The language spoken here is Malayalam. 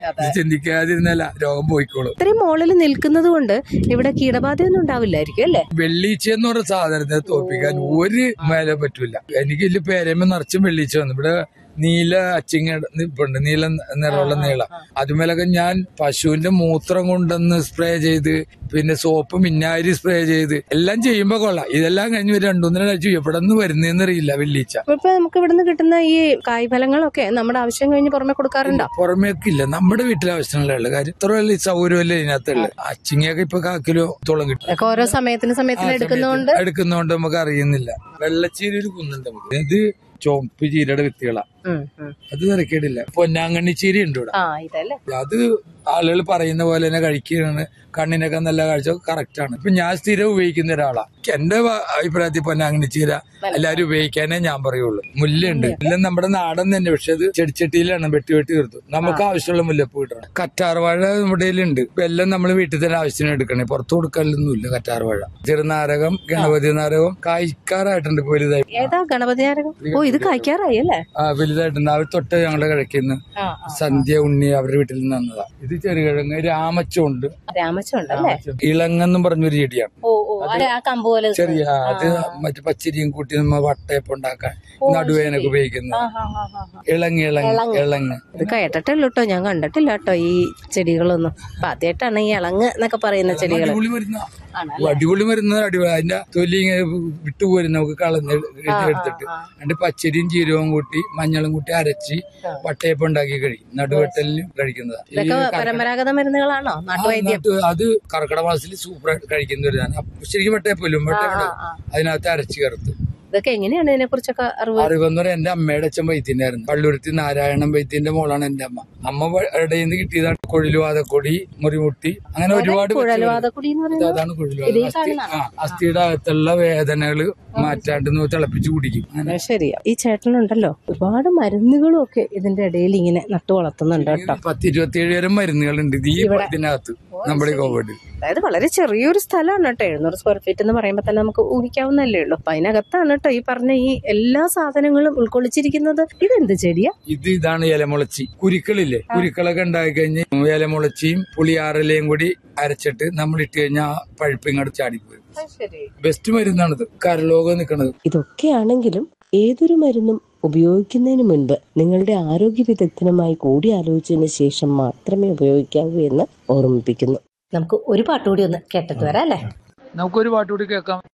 ഇത് ചിന്തിക്കാതിരുന്നല്ല രോഗം പോയിക്കോളും ഇത്രയും മുകളിൽ നിൽക്കുന്നത് കൊണ്ട് ഇവിടെ കീടബാധയൊന്നും ഉണ്ടാവില്ലായിരിക്കും അല്ലേ വെള്ളീച്ച എന്ന് പറഞ്ഞ സാധനത്തെ തോൽപ്പിക്കാൻ ഒരു മേലെ പറ്റൂല എനിക്ക് ഇതിൽ പേരമ്മ നിറച്ചും വെള്ളീച്ച വന്നു ഇവിടെ നീല അച്ചിങ്ങ ഇപ്പുണ്ട് നീല നിറമുള്ള നീള അതുമേലൊക്കെ ഞാൻ പശുവിന്റെ മൂത്രം കൊണ്ടുവന്ന് സ്പ്രേ ചെയ്ത് പിന്നെ സോപ്പ് മിന്നാരി സ്പ്രേ ചെയ്ത് എല്ലാം ചെയ്യുമ്പോ കൊള്ളാം ഇതെല്ലാം കഴിഞ്ഞ് ഒരു രണ്ടുമൂന്നര ആഴ്ച എവിടെ നിന്ന് വരുന്നതെന്ന് അറിയില്ല വെള്ളീച്ച അപ്പൊ ഇപ്പൊ നമുക്ക് ഇവിടുന്ന് കിട്ടുന്ന ഈ കായ്ഫലങ്ങളൊക്കെ നമ്മുടെ ആവശ്യം കഴിഞ്ഞ് പുറമെ കൊടുക്കാറുണ്ടോ പുറമേക്കില്ല നമ്മുടെ വീട്ടിലെ ആവശ്യമുള്ള കാര്യം ഇത്ര വലിയ സൗകര്യമല്ലേ ഇതിനകത്തുള്ളത് അച്ചിങ്ങയൊക്കെ ഇപ്പൊ കാക്കിലോ തോളം കിട്ടും അതൊക്കെ ഓരോ സമയത്തിന് സമയത്തിന് എടുക്കുന്നതുകൊണ്ട് എടുക്കുന്നോണ്ട് നമുക്ക് അറിയുന്നില്ല വെള്ളച്ചീര ഒരു കുന്നുണ്ട് നമുക്ക് ഇത് ചോപ്പ് ചീരയുടെ വിത്തുകളാ ഉം, ഉം. അത് തിരക്കേടില്ല പൊന്നാങ്കണ്ണി ചീര ഉണ്ട് ഇവിടെ ആ ഇതല്ലേ അത് ആളുകൾ പറയുന്ന പോലെ തന്നെ കഴിക്കുകയാണ് കണ്ണിനൊക്കെ നല്ല കാഴ്ച കറക്റ്റ് ആണ് ഇപ്പൊ ഞാൻ സ്ഥിരം ഉപയോഗിക്കുന്ന ഒരാളാ എന്റെ വ- അഭിപ്രായത്തിൽ പൊന്നാങ്കണ്ണി ചീര എല്ലാരും ഉപയോഗിക്കാനേ ഞാൻ പറയുള്ളൂ മുല്ലുണ്ട് മുല്ല നമ്മുടെ നാടൻ തന്നെ പക്ഷെ അത് ചെടിച്ചട്ടിയിലാണ് വെട്ടി വെട്ടി തീർത്തു നമുക്ക് ആവശ്യമുള്ള മുല്ലപ്പൂ കിട്ടണം കറ്റാർവാഴ നമ്മുടെ കയ്യിലുണ്ട് ഇപ്പൊ എല്ലാം നമ്മൾ വീട്ടിൽ തന്നെ ആവശ്യത്തിന് എടുക്കണേ പുറത്തു കൊടുക്കലൊന്നുമില്ല കറ്റാർവാഴ ചെറുനാരകം ഗണപതി നാരകം കായ്ക്കാറായിട്ടുണ്ട് ഇപ്പൊ വലുതായി ഏതാ ഗണപതി നാരകം ഓ ഇത് കായ്ക്കാറായി അല്ലേ ആ വലുതായിട്ടുണ്ട് അവർ തൊട്ട് ഞങ്ങളെ കഴിക്കുന്ന ആ സന്ധ്യ ഉണ്ണി അവരുടെ വീട്ടിൽ നിന്ന് വന്നതാ ഇത് ചെറുകിഴങ്ങ് രാമച്ചുണ്ട് രാമച്ചം ഉണ്ടല്ലേ ഇളങ്ങെന്നും പറഞ്ഞൊരു ചെടിയാണ് ഓ ഓ അതെ ആ കമ്പ് പോലെ ചെറിയ ആ, അത് മറ്റു പച്ചരിയും കൂട്ടി നമ്മ വട്ടയപ്പം ഉണ്ടാക്കാൻ നടുവേനൊക്കെ ഉപയോഗിക്കുന്ന ആ, ആ, ആ, ആ. ഇളങ്ങ് ഇളങ്ങ് ഇളങ്ങ് ഇത് കേട്ടിട്ടുള്ളൂ കേട്ടോ ഞാൻ കണ്ടിട്ടില്ല കേട്ടോ ഈ ചെടികളൊന്നും അപ്പൊ ആദ്യമായിട്ടാണ് ഈ ഇളങ്ങ് എന്നൊക്കെ പറയുന്ന ചെടികൾ അടിപൊളി മരുന്ന അടിപൊളി മരുന്ന് അടിപൊളി അതിന്റെ തൊലി ഇങ്ങനെ വിട്ടുപോരും നമുക്ക് കളഞ്ഞ് എടുത്തിട്ട് എന്നിട്ട് പച്ചരിയും ജീരകവും കൂട്ടി മഞ്ഞളും കൂട്ടി അരച്ച് വട്ടയപ്പം ഉണ്ടാക്കി കഴിക്കും നടുവെട്ടലിന് കഴിക്കുന്നതാ ഈ ഇതൊക്കെ പരമ്പരാഗത മരുന്നുകളാണോ നാട്ടുവൈദ്യം അതിനകത്ത് അത് കർക്കിടക മാസത്തിൽ സൂപ്പറായിട്ട് കഴിക്കുന്ന ഒരു സാധനം അപ്പൊ ശരിക്കും വട്ടയപ്പല്ലും വട്ടയപ്പം അതിനകത്ത് അരച്ച് ചേർത്ത് ഇതൊക്കെ എങ്ങനെയാണ് ഇതിനെ കുറിച്ചൊക്കെ അറിവ് അറിവെന്ന് പറയാൻ എന്റെ അമ്മയുടെ അച്ഛൻ വൈദ്യനായിരുന്നു പള്ളുരുത്തി നാരായണൻ വൈദ്യന്റെ മോളാണ് എന്റെ അമ്മ അമ്മ ഇടയിൽ നിന്ന് കിട്ടിയതാണ് കൊഴിലുവാതക്കൊടി മുറിമുട്ടി അങ്ങനെ ഒരുപാട് കുഴൽവാതക്കുടി എന്ന് പറയുന്നത് അതാണ് കൊഴിലുവാത അസ്ഥി ആ അസ്ഥിയുടെ അകത്തുള്ള വേദനകള് മാറ്റാണ്ട് ഒന്ന് തിളപ്പിച്ച് കുടിക്കും അങ്ങനെ അത് ശരിയാ ഈ ചേട്ടനുണ്ടല്ലോ ഒരുപാട് മരുന്നുകളും ഒക്കെ ഇതിന്റെ ഇടയിൽ ഇങ്ങനെ നട്ടു വളർത്തുന്നുണ്ട് കേട്ടോ പത്ത് ഇരുപത്തിയേഴ് തരം മരുന്നുകളുണ്ട് ഇത് ഈ ഇതിനകത്ത് നമ്മുടെ ഈ കോവിഡ് അതായത് വളരെ ചെറിയൊരു സ്ഥലമാണ് കേട്ടോ എഴുന്നൂറ് സ്ക്വയർ ഫീറ്റ് എന്ന് പറയുമ്പോൾ തന്നെ നമുക്ക് ഊഹിക്കാവുന്നല്ലേ ഉള്ളൂ അപ്പൊ അതിനകത്താണ് കേട്ടോ ഈ പറഞ്ഞ ഈ എല്ലാ സാധനങ്ങളും ഉൾക്കൊള്ളിച്ചിരിക്കുന്നത് ഇതെന്ത് ചെടിയാ ഇത് ഇതാണ് ഇലമുളച്ചി കുരുക്കളില്ലേ കുരുക്കളൊക്കെ ഉണ്ടായി കഴിഞ്ഞ് ഇലമുളച്ചിയും പുളിയാറിലയും കൂടി അരച്ചിട്ട് നമ്മൾ ഇട്ട് കഴിഞ്ഞാൽ ആ പഴുപ്പിങ്ങോട്ട് ചാടിപ്പോയി ബെസ്റ്റ് മരുന്നാണിത് കരലോകം നിൽക്കണത് ഇതൊക്കെയാണെങ്കിലും ഏതൊരു മരുന്നും ഉപയോഗിക്കുന്നതിന് മുൻപ് നിങ്ങളുടെ ആരോഗ്യ വിദഗ്ധനുമായി കൂടിയാലോചിച്ചതിന് ശേഷം മാത്രമേ ഉപയോഗിക്കാവൂ എന്ന് ഓർമ്മിപ്പിക്കുന്നു നമുക്ക് ഒരു പാട്ട് കൂടി ഒന്ന് കേട്ടിട്ട് വരാം അല്ലേ നമുക്കൊരു പാട്ട് കൂടി കേൾക്കാം